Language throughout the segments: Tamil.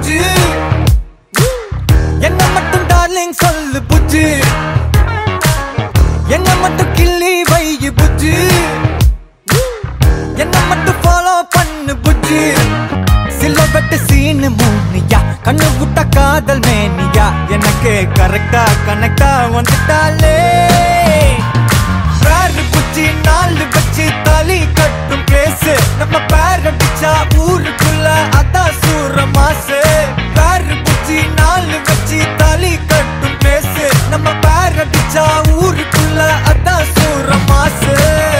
புஜ்ஜு என்ன மட்டும் டார்லிங் சொல்லு புஜ்ஜு என்ன மட்டும் கிள்ளி வை புஜ்ஜு என்ன மட்டும் ஃபாலோ பண்ணு புஜ்ஜு சில வெட்டு சீனு மூனியா கண்ணு விட்ட காதல் மேனியா எனக்கு கரெக்டா கனெக்டா வந்துட்டாலே பேரு புச்சி நாலு வச்சு தாலி கட்டும் பிளேஸ் நம்ம பேர் அடிச்சா ஊருக்குள்ள அதான் சூர மாசு பேரு புச்சி நாலு வச்சு தாலி கட்டும் பிளேஸ் நம்ம பேர் அடிச்சா ஊருக்குள்ள அதான் சூர மாசு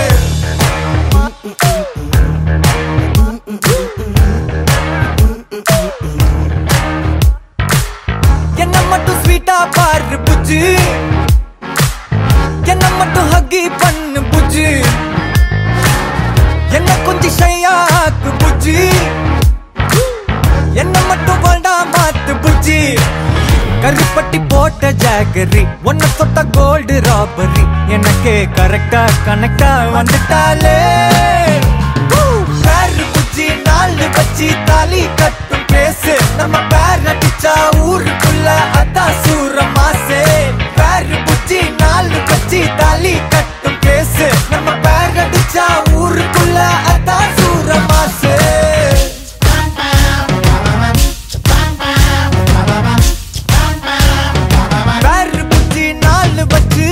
என்ன மட்டும் ஸ்வீட்டா பாரு புஜ்ஜு என்ன மட்டும் ஹக்கி பண்ணு புஜ்ஜு என்ன கொஞ்சம் ஷையாக்கு புஜ்ஜு என்ன மட்டும் வேண்டா மாத்து புஜ்ஜி கருப்பட்டி போட்ட ஜாகரி ஒன்ன தொட்ட கோல்டு ராபரி எனக்கு கரெக்டா கனெக்டா வந்துட்டாலே பேரு புஜ்ஜி நாலு வச்சு தாலி கட்டும் பேசு நம்ம பேர் அடிச்சா ஊருக்குள்ள அதான் சூர மாசே பேரு புஜ்ஜி நாலு வச்சு தாலி கட்டும் பேசு நம்ம பேர் அடிச்சா ஊருக்குள்ள அதான் சூர மாசே பேரு புஜ்ஜி நாலு வச்சு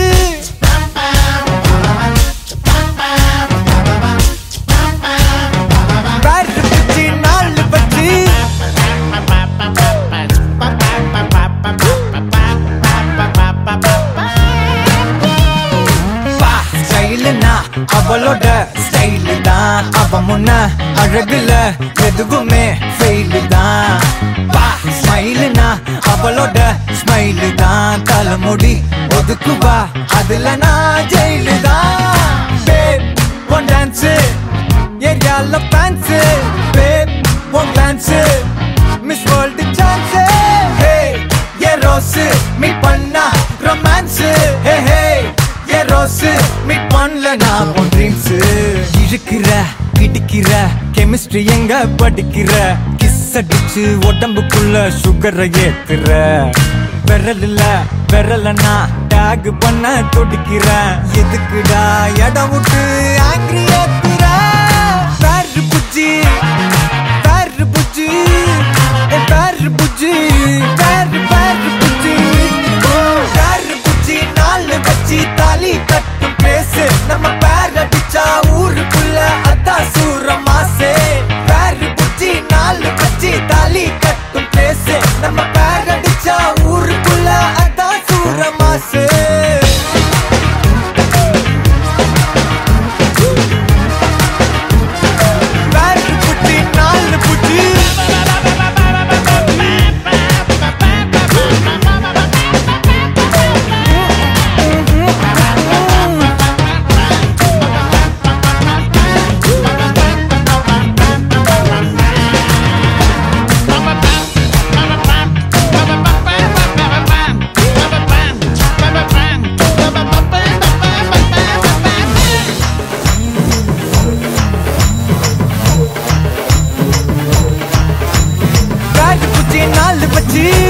பேரு புஜ்ஜி நாலு வச்சு பா ஸ்டைலுனா அவளோட ஸ்டைலு தான் அவ முன்ன அழகுல எதுவுமே ஃபெயிலு தான் பா ஸ்மைலுனா அவளோட ஸ்மைலு தான் தலைமுடி ஒதுக்குவா அதுல நான் ஜெயிலு தான் பேப் ஒன் டான்ஸ் ஏரியால fans babe one dance miss world chance hey a rose meet பண்ணா romance hey hey a rose meet பண்ணல நான் உன் ட்ரீம்ஸ் இழுக்கிற இடிக்கிற கெமிஸ்ட்ரி எங்க படிக்கிற கிஸ் அடிச்சு உடம்புக்குள்ள சுகரை ஏத்துற விரல்ல விரலனா டேக் பண்ண துடிக்கிற எதுக்குடா இடம் விட்டு ஆங்கிரி ஏத்துற பேரு புஜ்ஜி பேரு புஜ்ஜி ஏ பேரு புஜ்ஜி பேரு பேரு புஜ்ஜி பேரு புஜ்ஜி நாலு வச்சு தாலி கட்டும் பேசு நம்ம பேர் அடிச்சா ஊருக்குள்ள அதான் சூர மாசே பேரு புஜ்ஜி நாலு வச்சு தாலி கட்டும் பேசு நம்ம பேர் அடிச்சா ஊருக்குள்ள அதான் சூர மாசே பேரு புஜ்ஜி நாலு புஜ்ஜி பேரு புஜ்ஜி நாலு வச்சு